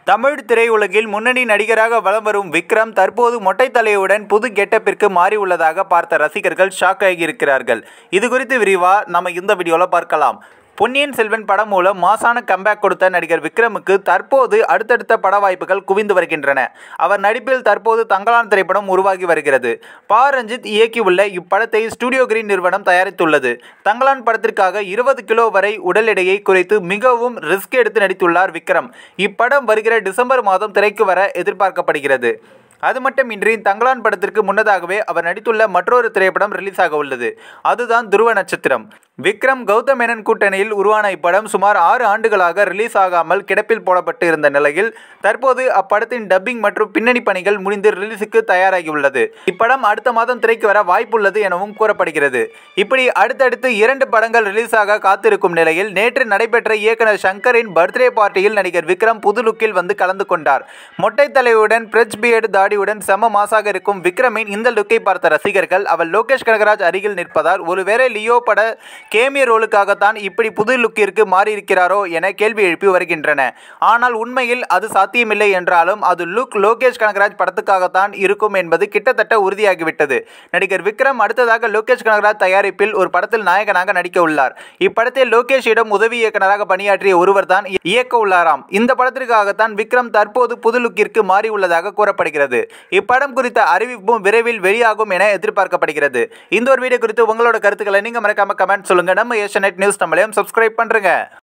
தமிழ் திரையுலகில் முன்னணி நடிகராக வலம் வரும் விக்ரம் தற்போது மொட்டை தலையுடன் புது கெட்டப்பிற்கு மாறி உள்ளதாக பார்த்த ரசிகர்கள் ஷாக் ஆகியிருக்கிறார்கள் இது குறித்து விரிவா நம்ம இந்த வீடியோவில் பார்க்கலாம் பொன்னியின் செல்வன் படம் மூலம் மாசான கம்பேக் கொடுத்த நடிகர் விக்ரமுக்கு தற்போது அடுத்தடுத்த பட வாய்ப்புகள் குவிந்து வருகின்றன அவர் நடிப்பில் தற்போது தங்கலான் திரைப்படம் உருவாகி வருகிறது பா ரஞ்சித் இயக்கியுள்ள இப்படத்தை ஸ்டுடியோ கிரீன் நிறுவனம் தயாரித்துள்ளது தங்கலான் படத்திற்காக இருபது கிலோ வரை உடல் எடையை குறைத்து மிகவும் ரிஸ்க் எடுத்து நடித்துள்ளார் விக்ரம் இப்படம் வருகிற டிசம்பர் மாதம் திரைக்கு வர எதிர்பார்க்கப்படுகிறது அது மட்டுமின்றி தங்கலான் படத்திற்கு முன்னதாகவே அவர் நடித்துள்ள மற்றொரு திரைப்படம் ரிலீஸ் ஆக உள்ளது அதுதான் துருவ நட்சத்திரம் விக்ரம் கௌதம் மேனன் கூட்டணியில் உருவான இப்படம் சுமார் ஆறு ஆண்டுகளாக ரிலீஸ் ஆகாமல் கிடப்பில் போடப்பட்டு இருந்த நிலையில் தற்போது அப்படத்தின் டப்பிங் மற்றும் பின்னணி பணிகள் முடிந்து ரிலீஸுக்கு தயாராகியுள்ளது இப்படம் அடுத்த மாதம் திரைக்கு வர வாய்ப்புள்ளது எனவும் கூறப்படுகிறது இப்படி அடுத்தடுத்து இரண்டு படங்கள் ரிலீஸ் ஆக காத்திருக்கும் நிலையில் நேற்று நடைபெற்ற இயக்குனர் சங்கரின் பர்த்டே பார்ட்டியில் நடிகர் விக்ரம் புது லுக்கில் வந்து கலந்து கொண்டார் மொட்டை தலையுடன் பிரெச் பியர்டு தாடியுடன் செம மாசாக இருக்கும் விக்ரமின் இந்த லுக்கை பார்த்த ரசிகர்கள் அவர் லோகேஷ் கனகராஜ் அருகில் நிற்பதால் ஒருவேளை லியோ பட கேமிய ரோலுக்காகத்தான் இப்படி புது லுக்கிற்கு மாறியிருக்கிறாரோ என கேள்வி எழுப்பி வருகின்றன ஆனால் உண்மையில் அது சாத்தியமில்லை என்றாலும் அது லுக் லோகேஷ் கனகராஜ் படத்துக்காகத்தான் இருக்கும் என்பது கிட்டத்தட்ட உறுதியாகிவிட்டது நடிகர் விக்ரம் அடுத்ததாக லோகேஷ் கனகராஜ் தயாரிப்பில் ஒரு படத்தில் நாயகனாக நடிக்க உள்ளார் இப்படத்தில் லோகேஷிடம் உதவி இயக்குநராக பணியாற்றிய ஒருவர் தான் இயக்க உள்ளாராம் இந்த படத்திற்காகத்தான் விக்ரம் தற்போது புது லுக்கிற்கு மாறி உள்ளதாக கூறப்படுகிறது இப்படம் குறித்த அறிவிப்பும் விரைவில் வெளியாகும் என எதிர்பார்க்கப்படுகிறது இந்த ஒரு வீடியோ குறித்து உங்களோட கருத்துக்களை நீங்க மறக்காம கமெண்ட் சொல்லுங்க நம்ம ஏஷியநெட் நியூஸ் நம்மளையும் சப்ஸ்கிரைப் பண்றேங்க